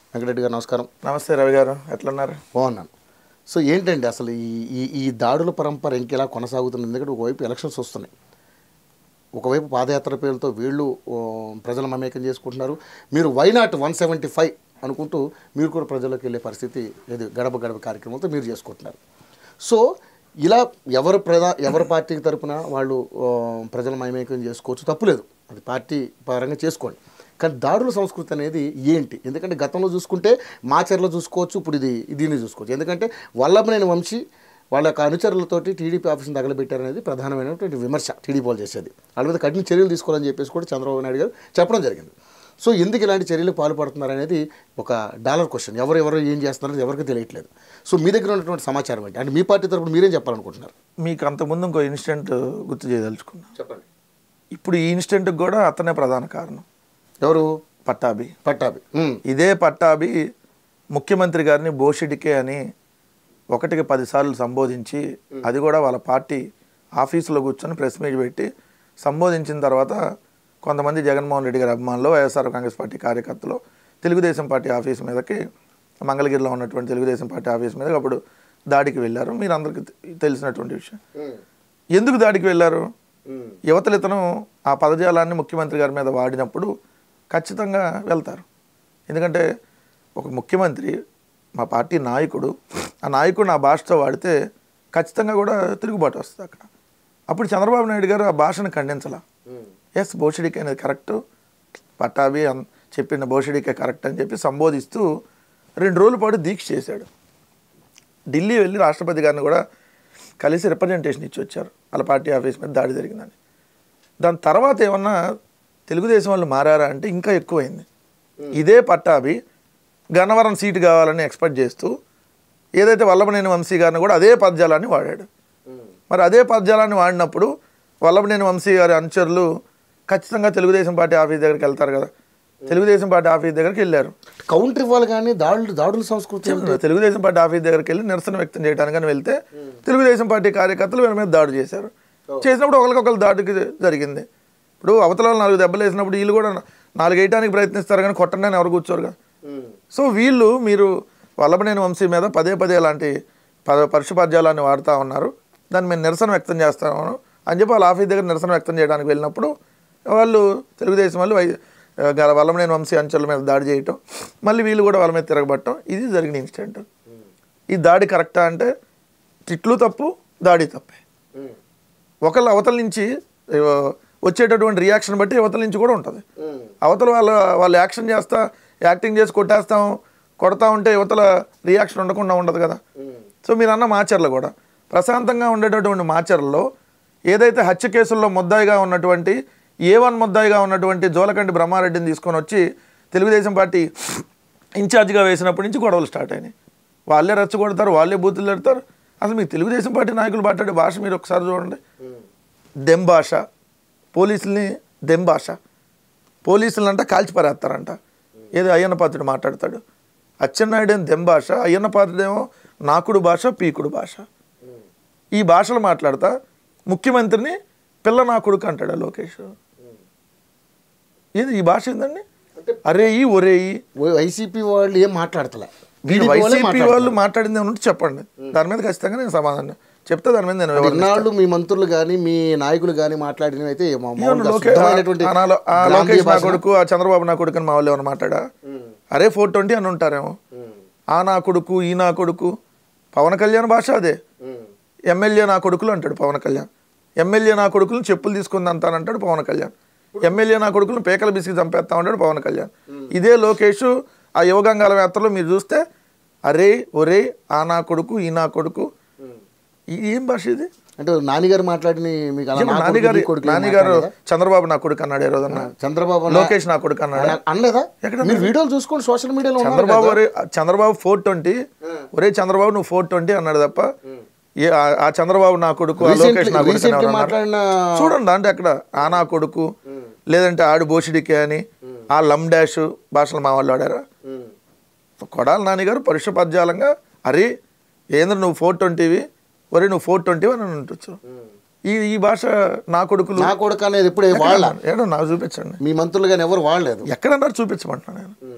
వెంకటరెడ్డి గారు నమస్కారం నమస్తే రవి గారు ఎట్లున్నారు బాగున్నాను సో ఏంటండి అసలు ఈ ఈ ఈ దాడుల పరంపర ఇంకెలా కొనసాగుతుంది ఎందుకంటే ఒకవైపు ఎలక్షన్స్ వస్తున్నాయి ఒకవైపు పాదయాత్ర పేరుతో వీళ్ళు ఓ, ప్రజల మమేకం చేసుకుంటున్నారు మీరు వైనాట్ వన్ సెవెంటీ ఫైవ్ అనుకుంటూ మీరు కూడా ప్రజల్లోకి వెళ్ళే పరిస్థితి ఇది గడప గడప కార్యక్రమంతో మీరు చేసుకుంటున్నారు సో ఇలా ఎవరు ప్రధా ఎవరి పార్టీకి తరపున వాళ్ళు ఆ, ప్రజల మమేకం చేసుకోవచ్చు తప్పులేదు అది పార్టీ పరంగా చేసుకోండి కానీ దాడుల సంస్కృతి అనేది ఏంటి ఎందుకంటే గతంలో చూసుకుంటే మాచర్లో చూసుకోవచ్చు ఇప్పుడు ఇది దీన్ని చూసుకోవచ్చు ఎందుకంటే వల్లభనేని వంశీ వాళ్ళ యొక్క అనుచరులతోటి టీడీపీ ఆఫీస్ని తగలబెట్టారనేది ప్రధానమైనటువంటి విమర్శ టీడీపీ వాళ్ళు చేసేది వాళ్ళ మీద కఠిన చర్యలు తీసుకోవాలని చెప్పేసి కూడా చంద్రబాబు నాయుడు గారు చెప్పడం జరిగింది సో ఎందుకు ఇలాంటి చర్యలు పాల్పడుతున్నారు అనేది ఒక డాలర్ క్వశ్చన్ ఎవరు ఎవరు ఏం చేస్తున్నారో ఎవరికి తెలియట్లేదు సో మీ దగ్గర ఉన్నటువంటి సమాచారం ఏంటి అంటే మీ పార్టీ తరపున మీరేం చెప్పాలనుకుంటున్నారు మీకు అంతకుముందు ఇంకో ఇన్సిడెంట్ గుర్తు చేయదలుచుకున్నా చెప్పండి ఇప్పుడు ఈ ఇన్సిడెంట్కి కూడా అతనే ప్రధాన కారణం ఎవరు పట్టాభి పట్టాభి ఉమ్, ఇదే పట్టాభి ముఖ్యమంత్రి గారిని బోషిడికే అని ఒకటికి పదిసార్లు సంబోధించి అది కూడా వాళ్ళ పార్టీ ఆఫీసులో కూర్చొని ప్రెస్ మీట్ పెట్టి సంబోధించిన తర్వాత కొంతమంది జగన్మోహన్ రెడ్డి గారి అభిమానులు వైఎస్ఆర్ కాంగ్రెస్ పార్టీ కార్యకర్తలు తెలుగుదేశం పార్టీ ఆఫీస్ మీదకి మంగళగిరిలో ఉన్నటువంటి తెలుగుదేశం పార్టీ ఆఫీస్ మీదకి అప్పుడు దాడికి వెళ్ళారు మీరు అందరికీ తె- తెలిసినటువంటి విషయం ఉమ్, ఎందుకు దాడికి వెళ్ళారు ఉమ్, యువతలు ఇతను ఆ పదజాలాన్ని ముఖ్యమంత్రి గారి మీద వాడినప్పుడు ఖచ్చితంగా వెళ్తారు ఎందుకంటే ఒక ముఖ్యమంత్రి మా పార్టీ నాయకుడు ఆ నాయకుడు ఆ భాషతో వాడితే ఖచ్చితంగా కూడా తిరుగుబాటు వస్తుంది అక్కడ అప్పుడు చంద్రబాబు నాయుడు గారు ఆ భాషను ఖండించాల ఉమ్, ఎస్ బోషిడికే అనేది కరెక్ట్ పట్టాభి అన్ చెప్పిన బోషిడికే కరెక్ట్ అని చెప్పి సంబోధిస్తూ రెండు రోజుల పాటు దీక్ష చేశాడు ఢిల్లీ వెళ్ళి రాష్ట్రపతి గారిని కూడా కలిసి రిప్రజెంటేషన్ ఇచ్చి వచ్చారు వాళ్ళ పార్టీ ఆఫీస్ మీద దాడి జరిగిందని దాని తర్వాత ఏమన్నా తెలుగుదేశం వాళ్ళు మారారా అంటే ఇంకా ఎక్కువైంది ఇదే పట్టాభి గన్నవరం సీటు కావాలని ఎక్స్పెక్ట్ చేస్తూ ఏదైతే వల్లభనేని వంశీ గారిని కూడా అదే పద్యాలాన్ని వాడాడు ఉమ్, మరి అదే పద్యాలాన్ని వాడినప్పుడు వల్లభనేని వంశీ గారి అనుచరులు ఖచ్చితంగా తెలుగుదేశం పార్టీ ఆఫీస్ దగ్గరికి వెళ్తారు కదా తెలుగుదేశం పార్టీ ఆఫీస్ దగ్గరికి వెళ్ళారు కౌంటర్ ఇవ్వాలి కానీ దాడులు దాడుల సంస్కృతి ఏమిటి? తెలుగుదేశం పార్టీ ఆఫీస్ దగ్గరికి వెళ్ళి నిరసన వ్యక్తం చేయడానికి వెళ్తే తెలుగుదేశం పార్టీ కార్యకర్తలు వీళ్ళ మీద దాడి చేశారు చేసినప్పుడు ఒకరికొకరు దాడికి జరిగింది ఇప్పుడు అవతల వాళ్ళు నాలుగు దెబ్బలు వేసినప్పుడు వీళ్ళు కూడా నాలుగు వేయడానికి ప్రయత్నిస్తారు కానీ కొట్టండి అని ఎవరు కూర్చోరు కదా ఉమ్, సో వీళ్ళు మీరు వల్లభనేని వంశీ మీద పదే పదే అలాంటి పద పరుష పద్యాలాన్ని వాడుతూ ఉన్నారు దాన్ని మేము నిరసన వ్యక్తం చేస్తాము అని చెప్పి వాళ్ళ ఆఫీస్ దగ్గర నిరసన వ్యక్తం చేయడానికి వెళ్ళినప్పుడు వాళ్ళు తెలుగుదేశం వాళ్ళు వై గల వల్లభనేని వంశీ అంచెల మీద దాడి చేయటం మళ్ళీ వీళ్ళు కూడా వాళ్ళ మీద తిరగబట్టడం ఇది జరిగిన ఇన్సిడెంట్ ఈ దాడి కరెక్టా అంటే తిట్లు తప్పు దాడి తప్పే ఉమ్, ఒకళ్ళు అవతల నుంచి ఏ, వచ్చేటటువంటి రియాక్షన్ బట్టి అవతల నుంచి కూడా ఉంటుంది ఉమ్, అవతల వాళ్ళ వాళ్ళు యాక్షన్ చేస్తా యాక్టింగ్ చేసి కొట్టేస్తాం కొడతా ఉంటే యువతల రియాక్షన్ ఉండకుండా ఉండదు కదా ఉమ్, సో మీరు అన్న మాచర్లు కూడా ప్రశాంతంగా ఉండేటటువంటి మాచర్లలో ఏదైతే హత్య కేసుల్లో ముద్దాయిగా ఉన్నటువంటి ఏ వన్ ముద్దాయిగా ఉన్నటువంటి జోలకంటి బ్రహ్మారెడ్డిని తీసుకొని వచ్చి తెలుగుదేశం పార్టీ ఇన్ఛార్జిగా వేసినప్పటి నుంచి గొడవలు స్టార్ట్ అయినాయి వాళ్ళే రెచ్చగొడతారు వాళ్ళే బూతులు పెడతారు అసలు మీకు తెలుగుదేశం పార్టీ నాయకులు మాట్లాడే భాష మీరు ఒకసారి చూడండి ఉమ్, దెం భాష పోలీసుల్ని దెం భాష పోలీసులను అంట కాల్చిపారేస్తారంట ఏదో అయ్యన్న పాత్రుడు మాట్లాడతాడు అచ్చెన్నాయుడు ఏం దెం భాష అయ్యన్న పాత్రుడేమో నాకుడు భాష పీకుడు భాష ఉమ్, ఈ భాషలు మాట్లాడతా ముఖ్యమంత్రిని పిల్ల నా కొడుకు అంటాడు ఆ లోకేష్ ఏది ఈ భాష ఏందండి అరే ఈ ఒరే ఈ ఓ వైసీపీ వాళ్ళు ఏం మాట్లాడతలే మీరు టీడీపీ వాళ్ళే వైసీపీ మాట్లాడతలే. వాళ్ళు మాట్లాడింది ఏమన్నా ఉంటే చెప్పండి దాని మీద ఖచ్చితంగా నేను సమాధానం చెప్తే దాని మీద నేను వివరణ ఇన్నాళ్ళు మీ మంత్రులు కానీ మీ నాయకులు కానీ మాట్లాడినవి అయితే మా- ఏమన్నా మామూలుగా లోకే- శుద్ధమైనటువంటి ఆ నాలో- ఆ గాంధీ లోకేష్ నా భాష. కొడుకు ఆ చంద్రబాబు నా కొడుకు అని మా వాళ్ళు ఏమన్నా మాట్లాడా ఉమ్, అరే ఫోర్ ట్వంటీ అని ఉంటారేమో ఉమ్, ఆ నా కొడుకు ఈ నా కొడుకు పవన్ కళ్యాణ్ భాష అదే ఉమ్, ఎమ్మెల్యే నా కొడుకులు అంటాడు పవన్ కళ్యాణ్ ఎమ్మెల్యే నా కొడుకులను చెప్పులు తీసుకుంది అంటానంటాడు పవన్ కళ్యాణ్ ఎమ్మెల్యే నా కొడుకులను పేకల బిసికి చంపేస్తా ఉంటాడు పవన్ కళ్యాణ్ ఇదే లోకేష్ ఆ యువగంగాల యాత్రలో మీరు చూస్తే అరే ఒరే ఆ నా కొడుకు ఈ నా కొడుకు ఉమ్. ఈ- ఏం భాష ఇది అంటే నాన్నగారు మాట్లాడిన మీకు అలా నా కొడుకు, నాన్నగారు నీ కొడుకు ఏం నాన్నగారు మాట్లాడలేదా? చంద్రబాబు నా కొడుకు అన్నాడు ఏ రోజన్నా చంద్రబాబు నా- లోకేష్ నా కొడుకు అన్నాడు అన- అనలేదా మీరు వీడియోలు చూసుకోండి సోషల్ మీడియాలో ఉన్నారు చంద్రబాబు కదా. ఒరే చంద్రబాబు ఫోర్ ట్వంటీ ఒరే చంద్రబాబు నువ్వు ఫోర్ ట్వంటీ అన్నాడు తప్ప ఏ ఆ- ఆ చంద్రబాబు నా కొడుకు ఆ లోకేష్ Recently- నా కొడుకు అని recently ఎవరు అన్నారు? మాట్లాడిన చూడండి అంటే అక్కడ ఆ నా కొడుకు లేదంటే ఆడు బోషిడికే అని ఆ లమ్ డాష్ భాషలు మా వాళ్ళు ఆడారా ఉమ్, కొడాలి నాన్నగారు పరుష పద్యాలంగా అరే ఏంద్ర నువ్వు ఫోర్ ట్వంటీవి ఒరే నువ్వు ఫోర్ ట్వంటీ అని ఉండొచ్చు ఉమ్. ఈ ఈ భాష నా కొడుకులు నా కొడుకు అనేది ఎప్పుడు వాళ్ళ ఏడో నాకు చూపించండి మీ మంత్రులు కానీ ఎవరు వాడలేదు ఎక్కడన్నారు చూపించమంటున్నా నేను ఉమ్,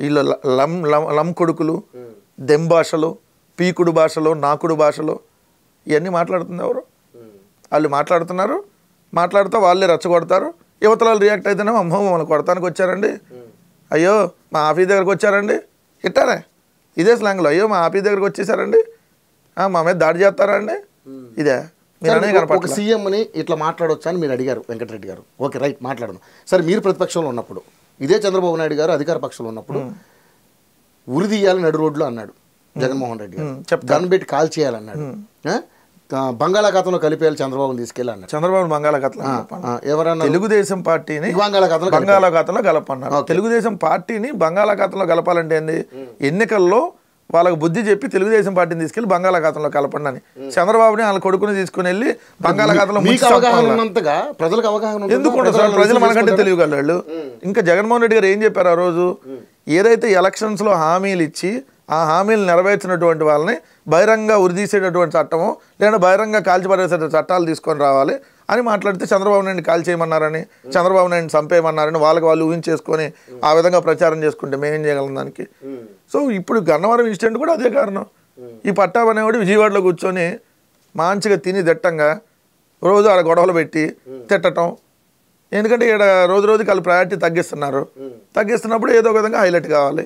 వీళ్ళు ల- లం లం లం కొడుకులు దెం భాషలు పీకుడు భాషలు నాకుడు భాషలు ఇవన్నీ మాట్లాడుతుంది ఎవరు వాళ్ళు మాట్లాడుతున్నారు మాట్లాడుతూ వాళ్ళే రెచ్చగొడతారు యువతల వాళ్ళు రియాక్ట్ అయితేనే అమ్మో మమ్మల్ని కొడతానికి వచ్చారండి అయ్యో మా ఆఫీస్ దగ్గరకు వచ్చారండి ఇట్టారే ఇదే స్లాంగ్లో అయ్యో మా ఆఫీస్ దగ్గరకు వచ్చేసారండి ఆ, మా మీద దాడి చేస్తారా అండి ఇదే మీరు అనే సరే, ఒక కనపడట్లా సీఎంని ఇట్లా మాట్లాడొచ్చా అని మీరు అడిగారు వెంకటరెడ్డి గారు ఓకే రైట్ మాట్లాడను సరే మీరు ప్రతిపక్షంలో ఉన్నప్పుడు ఇదే చంద్రబాబు నాయుడు గారు అధికార పక్షంలో ఉన్నప్పుడు ఉరి తీయాలి నడు రోడ్లు అన్నాడు జగన్మోహన్ రెడ్డి గారు చెప్తాను. గన్ పెట్టి కాల్ చేయాలన్నాడు ఆ? ఆ, బంగాళాఖాతంలో కలిపేయాలి చంద్రబాబుని తీసుకెళ్ళి అన్నాడు చంద్రబాబు బంగాళాఖాతంలో కలపండి. ఆ, ఎవరన్నా తెలుగుదేశం పార్టీని బంగాళాఖాతంలో కలిపారు. బంగాళాఖాతంలో కలపన్నారు తెలుగుదేశం పార్టీని బంగాళాఖాతంలో కలపాలంటే ఏంది ఎన్నికల్లో వాళ్ళకి బుద్ధి చెప్పి తెలుగుదేశం పార్టీని తీసుకెళ్లి బంగాళాఖాతంలో కలపండి అని చంద్రబాబుని వాళ్ళ కొడుకుని తీసుకుని వెళ్ళి బంగాళాఖాతంలో మీకు ముంచి అవగాహన చంపాలి. ఉన్నంతగా ప్రజలకు అవగాహన ఉంటుందా? ఎందుకు ఉండదు సార్ ప్రజలు ప్రజలు రిసీవ్ మనకంటే చేసుకుంటారా? తెలియగలరు ఇంకా జగన్మోహన్ రెడ్డి గారు ఏం చెప్పారు ఆ రోజు ఏదైతే ఎలక్షన్స్ లో హామీలు ఇచ్చి ఆ హామీలు నెరవేర్చినటువంటి వాళ్ళని బహిరంగ ఉరిదీసేటటువంటి చట్టము లేదా బహిరంగ కాల్చిపడేసే చట్టాలు తీసుకొని రావాలి అని మాట్లాడితే చంద్రబాబు నాయుడు కాల్ చేయమన్నారని చంద్రబాబు నాయుడు చంపేయమన్నారని వాళ్ళకి వాళ్ళు ఊహించేసుకొని ఆ విధంగా ప్రచారం చేసుకుంటే మేమేం చేయగలం దానికి సో ఇప్పుడు గన్నవరం ఇన్సిడెంట్ కూడా అదే కారణం ఈ పట్టాబ్ అనేవాడు విజయవాడలో కూర్చొని మంచిగా తిని దిట్టంగా రోజు ఆడ గొడవలు పెట్టి తిట్టటం ఎందుకంటే ఇక్కడ రోజు రోజుకి వాళ్ళు ప్రయారిటీ తగ్గిస్తున్నారు తగ్గిస్తున్నప్పుడు ఏదో ఒక విధంగా హైలైట్ కావాలి